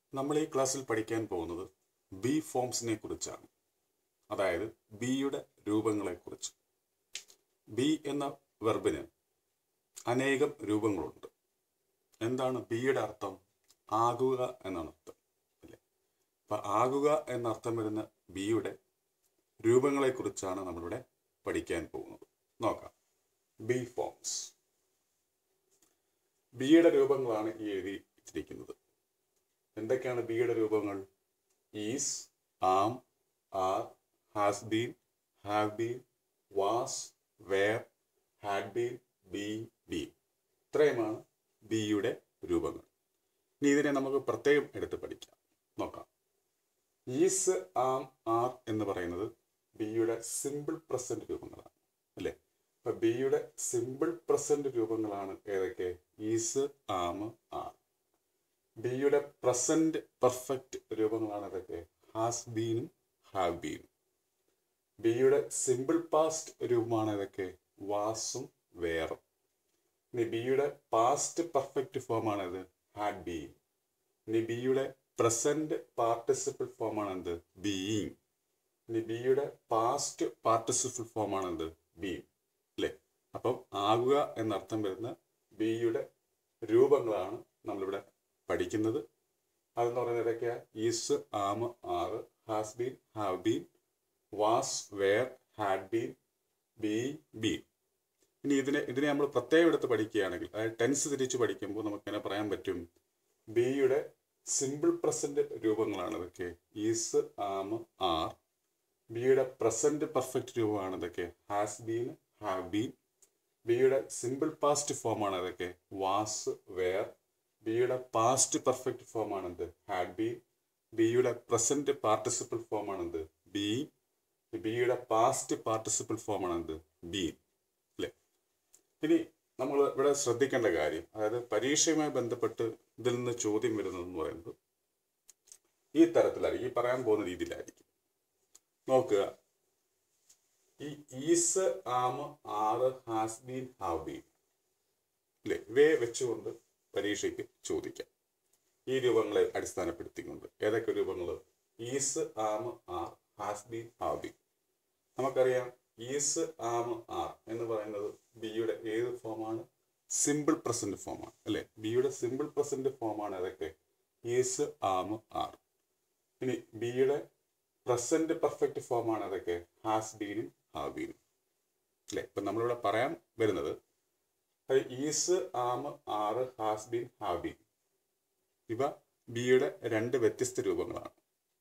നമ്മൾ ഈ ക്ലാസ്സിൽ പഠിക്കാൻ പോകുന്നത് ബി ഫോംസിനെ കുറിച്ചാണ് അതായത് ബിയുടെ രൂപങ്ങളെക്കുറിച്ച് ബി എന്ന വെർബിന് അനേകം രൂപങ്ങളുണ്ട് എന്താണ് ബിയുടെ അർത്ഥം ആകുക എന്നാണ് അർത്ഥം അല്ലേ അപ്പൊ ആകുക എന്ന അർത്ഥം വരുന്ന ബിയുടെ രൂപങ്ങളെക്കുറിച്ചാണ് നമ്മളിവിടെ പഠിക്കാൻ പോകുന്നത് നോക്കാം ബി ഫോംസ് ബിയുടെ രൂപങ്ങളാണ് ഈ എഴുതി വെച്ചിരിക്കുന്നത് എന്തൊക്കെയാണ് ബിയുടെ രൂപങ്ങൾ is am are has been have been was were had been be be ഇത്രയുമാണ് ബിയുടെ രൂപങ്ങൾ ഇനി ഇതിനെ നമുക്ക് പ്രത്യേകം എടുത്ത് പഠിക്കാം നോക്കാം ഈസ് ആം ആർ എന്ന് പറയുന്നത് ബിയുടെ സിമ്പിൾ പ്രസന്റ് രൂപങ്ങളാണ് അല്ലേ അപ്പൊ ബിയുടെ സിമ്പിൾ പ്രസന്റ് രൂപങ്ങളാണ് ഏതൊക്കെ ഈസ് ആം ആർ ബിയുടെ പ്രസന്റ് പെർഫെക്റ്റ് രൂപങ്ങളാണ് ഏതൊക്കെ ഹാസ് ബീനും ഹാവ് ബീനും ബിയുടെ സിമ്പിൾ പാസ്റ്റ് രൂപമാണ് ഏതൊക്കെ വാസും വേറും ഇനി ബിയുടെ പാസ്റ്റ് പെർഫെക്റ്റ് ഫോമാണ് ഇത് ഹാഡ് ബീൻ ഇനി ബിയുടെ പ്രസന്റ് പാർട്ടിസിപ്പിൾ ഫോമാണ് എന്ത് ബീയിങ് ഇനി ബിയുടെ പാസ്റ്റ് പാർട്ടിസിപ്പിൾ ഫോമാണ് എന്ത് ബീൻ അല്ലേ അപ്പം ആകുക എന്നർത്ഥം വരുന്ന ബിയുടെ രൂപങ്ങളാണ് നമ്മളിവിടെ പഠിക്കുന്നത് അതെന്ന് പറയുന്നത് ഏതൊക്കെയാ is am are has been have been was were had been be been ഇനി ഇതിനെ ഇതിനെ നമ്മൾ പ്രത്യേകം എടുത്ത് പഠിക്കുകയാണെങ്കിൽ അതായത് ടെൻസ് തിരിച്ച് പഠിക്കുമ്പോൾ നമുക്ക് എങ്ങനെ പറയാൻ പറ്റും ബിയുടെ സിമ്പിൾ പ്രസന്റ് രൂപങ്ങളാണ് ഇതൊക്കെ ഈസ് ആം ആർ ബിയുടെ പ്രസന്റ് പെർഫെക്റ്റ് രൂപമാണ് ഇതൊക്കെ ഹാസ് ബീൻ ഹാവ് ബീൻ ബിയുടെ സിമ്പിൾ പാസ്റ്റ് ഫോമാണ് ഇതൊക്കെ വാസ് വേർ ബിയുടെ പാസ്റ്റ് പെർഫെക്റ്റ് ഫോമാണ് എന്ത് ഹാഡ് ബീൻ ബിയുടെ പ്രസന്റ് പാർട്ടിസിപ്പിൾ ഫോമാണ് എന്ത് ബി ബിയുടെ പാസ്റ്റ് പാർട്ടിസിപ്പിൾ ഫോമാണ് എന്ത് ബീൻ അല്ലേ ഇനി നമ്മൾ ഇവിടെ ശ്രദ്ധിക്കേണ്ട കാര്യം അതായത് പരീക്ഷയുമായി ബന്ധപ്പെട്ട് ഇതിൽ നിന്ന് ചോദ്യം വരുന്നതെന്ന് പറയുന്നത് ഈ തരത്തിലായിരിക്കും ഈ പറയാൻ പോകുന്ന രീതിയിലായിരിക്കും നോക്കുക ഈ is am are has been have been അല്ലേ ഇവയെ വെച്ചുകൊണ്ട് പരീക്ഷയ്ക്ക് ചോദിക്കാം ഈ രൂപങ്ങളെ അടിസ്ഥാനപ്പെടുത്തിക്കൊണ്ട് ഏതൊക്കെ രൂപങ്ങൾ is am are has been have been നമുക്കറിയാം ഈസ് ആം ആർ എന്ന് പറയുന്നത് ബിയുടെ ഏത് ഫോമാണ് സിമ്പിൾ പ്രസന്റ് ഫോമാണ് അല്ലെ ബിയുടെ സിമ്പിൾ പ്രസന്റ് ഫോമാണ് അതൊക്കെ ഈസ് ആം ആർ ഇനി ബിയുടെ പ്രസന്റ് പെർഫെക്റ്റ് ഫോമാണ് അതൊക്കെ ഹാസ് ബീനും ഹാവ് ബീനും അല്ലെ ഇപ്പൊ നമ്മളിവിടെ പറയാൻ വരുന്നത് is am are has been have been ഇവ ബിയുടെ രണ്ട് വ്യത്യസ്ത രൂപങ്ങളാണ്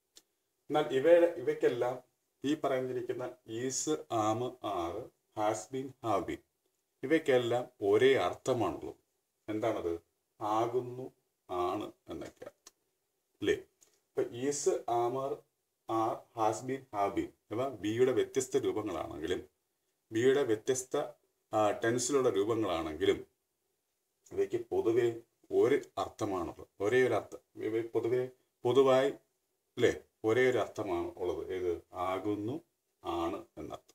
എന്നാൽ ഇവയുടെ ഇവയ്ക്കെല്ലാം ഈ പറഞ്ഞിരിക്കുന്ന is am are has been have been ഇവയ്ക്കെല്ലാം ഒരേ അർത്ഥമാണുള്ളത് എന്താണത് ആകുന്നു ആണ് എന്നൊക്കെ അർത്ഥം അല്ലേ ഇപ്പൊ is am are has been have been ഇവ ബിയുടെ വ്യത്യസ്ത രൂപങ്ങളാണെങ്കിലും ബിയുടെ വ്യത്യസ്ത ടെൻസിലുള്ള രൂപങ്ങളാണെങ്കിലും ഇവയ്ക്ക് പൊതുവെ ഒരു അർത്ഥമാണുള്ളത് ഒരേ ഒരു അർത്ഥം ഇവ പൊതുവെ പൊതുവായി അല്ലേ ഒരേ ഒരു അർത്ഥമാണ് ഉള്ളത് ഏത് ആകുന്നു ആണ് എന്നർത്ഥം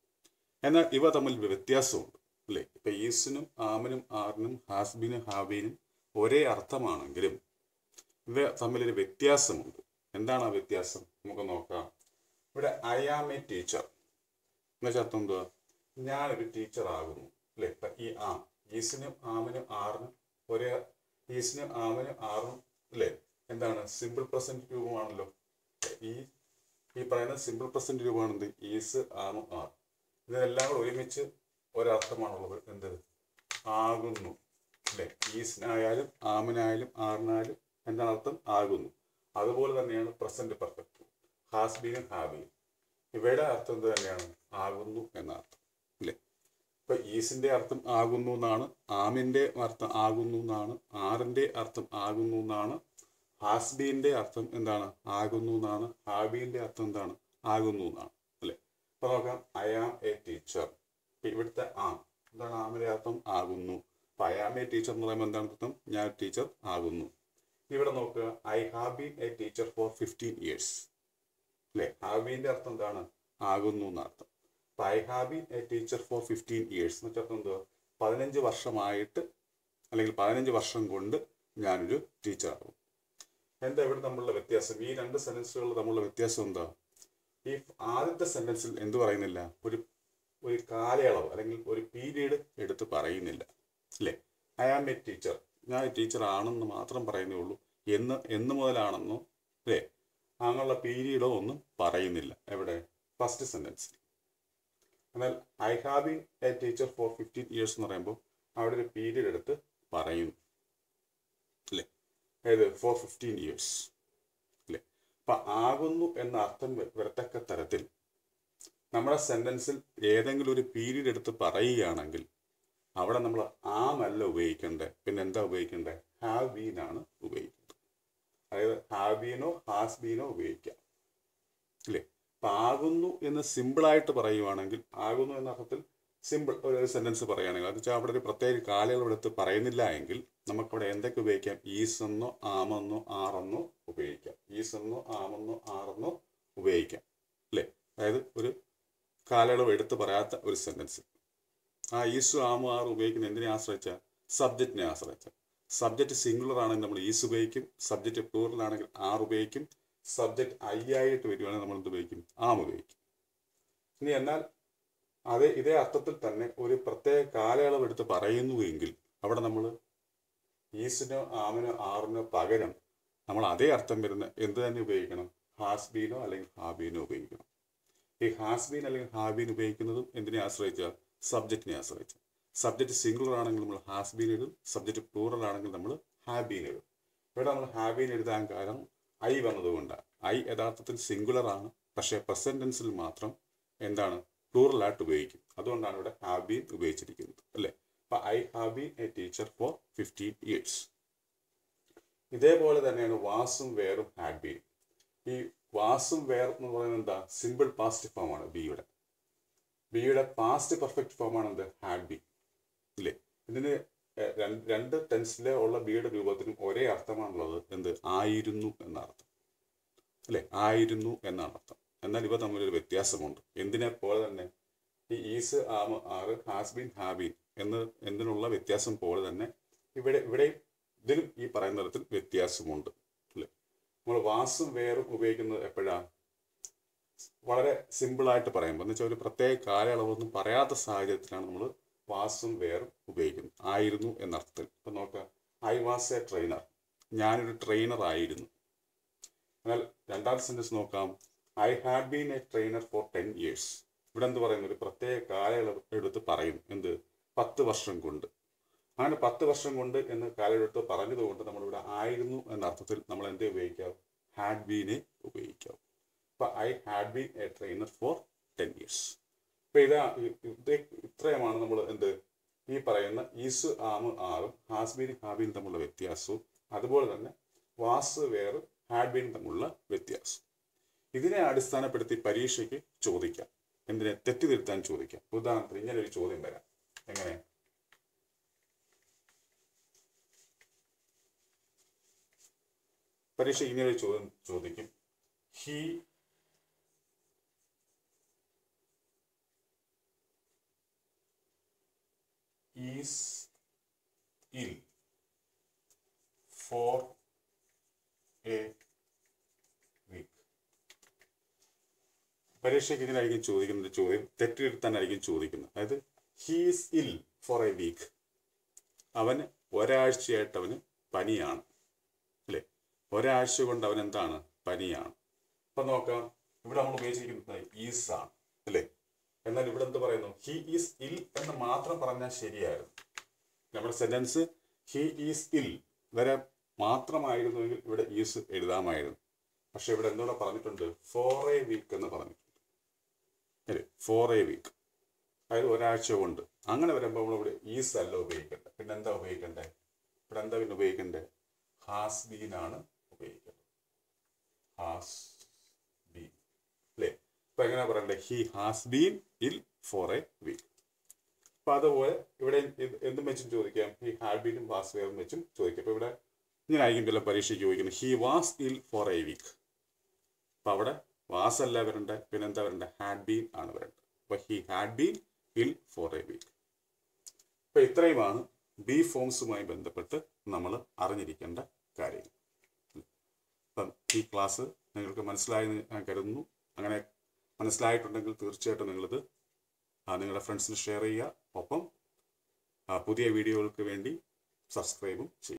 എന്നാൽ ഇവ തമ്മിൽ വ്യത്യാസമുണ്ട് അല്ലേ ഇപ്പൊ ഈസിനും ആമിനും ആറിനും ഹാസ്ബിനും ഹാബീനും ഒരേ അർത്ഥമാണെങ്കിലും ഇവ തമ്മിലൊരു വ്യത്യാസമുണ്ട് എന്താണ് ആ വ്യത്യാസം നമുക്ക് നോക്കാം ഇവിടെ ഐ ആം എ ടീച്ചർ എന്നുവെച്ചാൽ അർത്ഥം എന്തുവാ ഞാനൊരു ടീച്ചർ ആകുന്നു അല്ലേ ഇപ്പൊ ഈ ആം ഈസിനും ആമിനും ആറിനും ഒരേ ഈസിനും ആമിനും ആറിനും അല്ലേ എന്താണ് സിമ്പിൾ പ്രസന്റ് രൂപമാണല്ലോ ഈ ഈ പറയുന്ന സിമ്പിൾ പ്രസന്റ് രൂപമാണ് എന്ത് ഈസ് ആം ആർ ഇതിനെല്ലാം കൂടെ ഒരുമിച്ച് ഒരർത്ഥമാണുള്ളത് എന്ത് ആകുന്നു അല്ലെ ഈസിനായാലും ആമിനായാലും ആറിനായാലും എന്താണ് അർത്ഥം ആകുന്നു അതുപോലെ തന്നെയാണ് പ്രസന്റ് പെർഫെക്റ്റ് ഹാസ് ബീനും ഹാബിയും ഇവയുടെ അർത്ഥം എന്ത് തന്നെയാണ് ആകുന്നു എന്ന അർത്ഥം അല്ലേ ഇപ്പൊ ഈസിന്റെ അർത്ഥം ആകുന്നു എന്നാണ് ആമിന്റെ അർത്ഥം ആകുന്നു എന്നാണ് ആറിന്റെ അർത്ഥം ആകുന്നു എന്നാണ് ഹാസ്ബീന്റെ അർത്ഥം എന്താണ് ആകുന്നു എന്നാണ് ഹാബീന്റെ അർത്ഥം എന്താണ് ആകുന്നു എന്നാണ് അല്ലെ അപ്പൊ നോക്കാം ഐ ആം എ ടീച്ചർ ഇവിടുത്തെ ആം എന്താണ് ആമിന്റെ അർത്ഥം ആകുന്നു അപ്പൊ ഐ ആം എ ടീച്ചർ എന്ന് പറയുമ്പോൾ എന്താണ് അർത്ഥം ഞാൻ ടീച്ചർ ആകുന്നു ഇവിടെ നോക്കുക I have been a teacher for fifteen years അല്ലെ ഹാവ് ബീന്റെ അർത്ഥം എന്താണ് ആകുന്നു എന്നർത്ഥം അപ്പൊ I have been a teacher for fifteen years എന്ന് വെച്ചാൽ എന്തുവാ പതിനഞ്ച് വർഷമായിട്ട് അല്ലെങ്കിൽ പതിനഞ്ച് വർഷം കൊണ്ട് ഞാനൊരു ടീച്ചറാകും എന്താ ഇവിടെ തമ്മിലുള്ള വ്യത്യാസം ഈ രണ്ട് സെന്റൻസുകൾ തമ്മിലുള്ള വ്യത്യാസം എന്താ ഈ ആദ്യത്തെ സെന്റൻസിൽ എന്ത് പറയുന്നില്ല ഒരു ഒരു കാലയളവ് അല്ലെങ്കിൽ ഒരു പീരീഡ് എടുത്ത് പറയുന്നില്ല അല്ലേ ഐ ആം എ ടീച്ചർ ഞാൻ ടീച്ചർ ആണെന്ന് മാത്രം പറയുന്നേ ഉള്ളൂ എന്ന് എന്ന് മുതലാണെന്നോ അല്ലേ അങ്ങനെയുള്ള പീരീഡോ ഒന്നും പറയുന്നില്ല എവിടെ ഫസ്റ്റ് സെന്റൻസിൽ എന്നാൽ I have been a teacher for fifteen years എന്ന് പറയുമ്പോൾ അവിടെ ഒരു പീരീഡ് എടുത്ത് പറയുന്നു അല്ലേ ഏത് ഫോർ ഫിഫ്റ്റീൻ ഇയേഴ്സ് അല്ലേ അപ്പൊ ആകുന്നു എന്ന അർത്ഥം വ- വരത്തക്ക തരത്തിൽ നമ്മുടെ സെന്റൻസിൽ ഏതെങ്കിലും ഒരു പീരീഡ് എടുത്ത് പറയുകയാണെങ്കിൽ അവിടെ നമ്മൾ ആമല്ല ഉപയോഗിക്കേണ്ടത് പിന്നെ എന്താ ഉപയോഗിക്കേണ്ടത് ഹാവ് ബീൻ ആണ് ഉപയോഗിക്കേണ്ടത് അതായത് ഹാവ് ബീനോ ഹാസ് ബീനോ ഉപയോഗിക്കാം അല്ലേ അപ്പൊ ആകുന്നു എന്ന് സിമ്പിളായിട്ട് പറയുവാണെങ്കിൽ ആകുന്നു എന്ന അർത്ഥത്തിൽ സിമ്പിൾ ഒരു സെന്റൻസ് പറയുകയാണെങ്കിൽ അത് വെച്ചാൽ അവിടെ ഒരു പ്രത്യേക കാലയളവ് എടുത്ത് പറയുന്നില്ല എങ്കിൽ നമുക്കവിടെ എന്തൊക്കെ ഉപയോഗിക്കാം ഈസ് എന്നോ ആമെന്നോ ആറെന്നോ ഉപയോഗിക്കാം ഈസ് എന്നോ ആമെന്നോ ആറെന്നോ ഉപയോഗിക്കാം അല്ലേ അതായത് ഒരു കാലയളവ് എടുത്ത് പറയാത്ത ഒരു സെന്റൻസ് ആ ഈസു ആമോ ആറ് ഉപയോഗിക്കുന്ന എന്തിനെ ആശ്രയിച്ച സബ്ജക്റ്റിനെ ആശ്രയിച്ച സബ്ജക്റ്റ് സിംഗുലർ ആണെങ്കിൽ നമ്മൾ ഈസ് ഉപയോഗിക്കും സബ്ജക്റ്റ് പ്ലൂറൽ ആണെങ്കിൽ ആർ ഉപയോഗിക്കും സബ്ജക്റ്റ് ഐ ആയിട്ട് വരുവാണെങ്കിൽ നമ്മൾ എന്ത് ഉപയോഗിക്കും ആം ഉപയോഗിക്കും ഇനി എന്നാൽ അതേ ഇതേ അർത്ഥത്തിൽ തന്നെ ഒരു പ്രത്യേക കാലയളവ് എടുത്ത് പറയുന്നുവെങ്കിൽ അവിടെ നമ്മൾ ഈസിനോ ആമിനോ ആറിനോ പകരം നമ്മൾ അതേ അർത്ഥം വരുന്ന എന്ത് തന്നെ ഉപയോഗിക്കണം ഹാസ്ബീനോ അല്ലെങ്കിൽ ഹാബീനോ ഉപയോഗിക്കണം ഈ ഹാസ്ബീൻ അല്ലെങ്കിൽ ഹാബീൻ ഉപയോഗിക്കുന്നതും എന്തിനെ ആശ്രയിച്ച സബ്ജക്റ്റിനെ ആശ്രയിച്ച സബ്ജക്റ്റ് സിംഗുലർ ആണെങ്കിൽ നമ്മൾ ഹാസ്ബീൻ എഴുതും സബ്ജക്റ്റ് പ്ലൂറൽ ആണെങ്കിൽ നമ്മൾ ഹാബീൻ എഴുതും ഇവിടെ നമ്മൾ ഹാബീൻ എഴുതാൻ കാരണം ഐ വന്നതുകൊണ്ടാണ് ഐ യഥാർത്ഥത്തിൽ സിംഗുലർ ആണ് പക്ഷേ പ്രസന്റ് ടെൻസിൽ മാത്രം എന്താണ് പ്ലൂറൽ ആയിട്ട് ഉപയോഗിക്കും അതുകൊണ്ടാണ് ഇവിടെ ഹാവ് ബീൻ ഉപയോഗിച്ചിരിക്കുന്നത് അല്ലേ അപ്പൊ I have been a teacher for fifteen years ഇതേപോലെ തന്നെയാണ് വാസും വേറും ഹാഡ് ബീൻ ഈ വാസും വേർ എന്ന് പറയുന്നത് എന്താ സിമ്പിൾ പാസ്റ്റ് ഫോമാണ് ബിയുടെ ബിയുടെ പാസ്റ്റ് പെർഫെക്റ്റ് ഫോമാണ് എന്ത് ഹാഡ് ബി ഇല്ലേ ഇതിന് എഹ്, രണ്ട് രണ്ട് ടെൻസിലെ ഉള്ള ബിയുടെ രൂപത്തിനും ഒരേ അർത്ഥമാണുള്ളത് എന്ത് ആയിരുന്നു എന്ന അർത്ഥം അല്ലെ ആയിരുന്നു എന്നാണ് അർത്ഥം എന്നാൽ ഇവ തമ്മിലൊരു വ്യത്യാസമുണ്ട് എന്തിനെ പോലെ തന്നെ ഈ ഈസ് ആമ് ആറ് ഹാസ് ബീൻ ഹാബീൻ എന്ന് എന്തിനുള്ള വ്യത്യാസം പോലെ തന്നെ ഇവിടെ ഇവിടെയും ഇതിലും ഈ പറയുന്ന തരത്തിൽ വ്യത്യാസമുണ്ട് അല്ലെ നമ്മൾ വാസും വേറും ഉപയോഗിക്കുന്നത് എപ്പോഴാണ് വളരെ സിമ്പിളായിട്ട് പറയുമ്പോൾ എന്ന് വെച്ചാൽ ഒരു പ്രത്യേക കാലയളവൊന്നും പറയാത്ത സാഹചര്യത്തിലാണ് നമ്മൾ വാസും വേറും ഉപയോഗിക്കുന്നത് ആയിരുന്നു എന്ന അർത്ഥത്തിൽ ഇപ്പം നോക്കുക ഐ വാസ് എ ട്രെയിനർ ഞാനൊരു ട്രെയിനർ ആയിരുന്നു എന്നാൽ രണ്ടാമത്തെ സെന്റൻസ് നോക്കാം I had been a trainer for ten years ഇവിടെ എന്ത് പറയുന്നു ഒരു പ്രത്യേക കാലയളവ് എടുത്ത് പറയും എന്ത് പത്ത് വർഷം കൊണ്ട് അങ്ങനെ പത്ത് വർഷം കൊണ്ട് എന്ന് കാലയളവെടുത്ത് പറഞ്ഞതുകൊണ്ട് നമ്മളിവിടെ ആയിരുന്നു എന്ന അർത്ഥത്തിൽ നമ്മൾ എന്ത് ഉപയോഗിക്കാം ഹാഡ് ബീനെ ഉപയോഗിക്കാം അപ്പൊ I had been a trainer for ten years അപ്പൊ ഇതാ ഇ- ഇത് ഇത്രയുമാണ് നമ്മൾ എന്ത് ഈ പറയുന്ന ഈസ് ആമ് ആറും ഹാസ്ബീൻ ഹാബീൻ തമ്മിലുള്ള വ്യത്യാസവും അതുപോലെ തന്നെ വാസ് വേറും ഹാഡ് ബീൻ തമ്മിലുള്ള വ്യത്യാസം ഇതിനെ അടിസ്ഥാനപ്പെടുത്തി പരീക്ഷയ്ക്ക് ചോദിക്കാം എന്തിനെ തെറ്റിതിരുത്താൻ ചോദിക്കാം ഉദാഹരണത്തിന് ഇങ്ങനെ ഒരു ചോദ്യം വരാം എങ്ങനെ പരീക്ഷ ഇങ്ങനെ ഒരു ചോദ്യം ചോദിക്കും he is ill for a week പരീക്ഷയ്ക്ക് ഇങ്ങനെയായിരിക്കും ചോദിക്കുന്നത് ചോദ്യം തെറ്റിരുത്താനായിരിക്കും ചോദിക്കുന്നത് അതായത് ഹീസ് ഇൽ ഫോർ എ വീക്ക് അവന് ഒരാഴ്ചയായിട്ട് അവന് പനിയാണ് അല്ലേ ഒരാഴ്ച കൊണ്ട് അവൻ എന്താണ് പനിയാണ് അപ്പൊ നോക്കാം ഇവിടെ നമ്മൾ ഉപയോഗിച്ചിരിക്കുന്നത് ഈസ് ആണ് അല്ലേ എന്നാൽ ഇവിടെ എന്ത് പറയുന്നു ഹി ഈസ് ഇൽ എന്ന് മാത്രം പറഞ്ഞാൽ ശരിയായിരുന്നു നമ്മുടെ സെന്റൻസ് ഹി ഈസ് ഇൽ വരെ മാത്രമായിരുന്നുവെങ്കിൽ ഇവിടെ ഈസ് എഴുതാമായിരുന്നു പക്ഷെ ഇവിടെ എന്തുകൂടെ പറഞ്ഞിട്ടുണ്ട് ഫോർ എ വീക്ക് എന്ന് പറഞ്ഞിട്ടുണ്ട് അല്ലേ ഫോർ എ വീക്ക് അതായത് ഒരാഴ്ച കൊണ്ട് അങ്ങനെ വരുമ്പോൾ നമ്മൾ ഇവിടെ ഈസ് അല്ല ഉപയോഗിക്കേണ്ടത് പിന്നെ എന്താ ഉപയോഗിക്കേണ്ടത് ഇവിടെ എന്താ പിന്നെ ഉപയോഗിക്കേണ്ടത് ഹാസ് ബീൻ ആണ് ഉപയോഗിക്കേണ്ടത് ഹാസ് ബീൻ അല്ലേ അപ്പൊ എങ്ങനെയാ പറയണ്ടേ he has been ill for a week അപ്പൊ അതുപോലെ ഇവിടെ ഇത് എന്തും വെച്ചും ചോദിക്കാം ഹി ഹാഡ് ബീനും വാസ് വേറും വെച്ചും ചോദിക്കാം അപ്പൊ ഇവിടെ ഇങ്ങനെ ആയിരിക്കും ചില പരീക്ഷയ്ക്ക് ചോദിക്കുന്നത് he was ill for a week അപ്പൊ അവിടെ വാസ് അല്ല വരണ്ടേ പിന്നെ എന്താ വരണ്ടേ ഹാഡ് ബീൻ ആണ് വരേണ്ടത് അപ്പൊ he had been ill for a week അപ്പൊ ഇത്രയുമാണ് ബി ഫോംസുമായി ബന്ധപ്പെട്ട് നമ്മൾ അറിഞ്ഞിരിക്കേണ്ട കാര്യങ്ങൾ ഈ ക്ലാസ് നിങ്ങൾക്ക് മനസ്സിലായെന്ന് ഞാൻ കരുതുന്നു അങ്ങനെ മനസ്സിലായിട്ടുണ്ടെങ്കിൽ തീർച്ചയായിട്ടും നിങ്ങളിത് ആ, നിങ്ങളുടെ ഫ്രണ്ട്സിന് ഷെയർ ചെയ്യുക ഒപ്പം ആ, പുതിയ വീഡിയോകൾക്ക് വേണ്ടി സബ്സ്ക്രൈബും ചെയ്യുക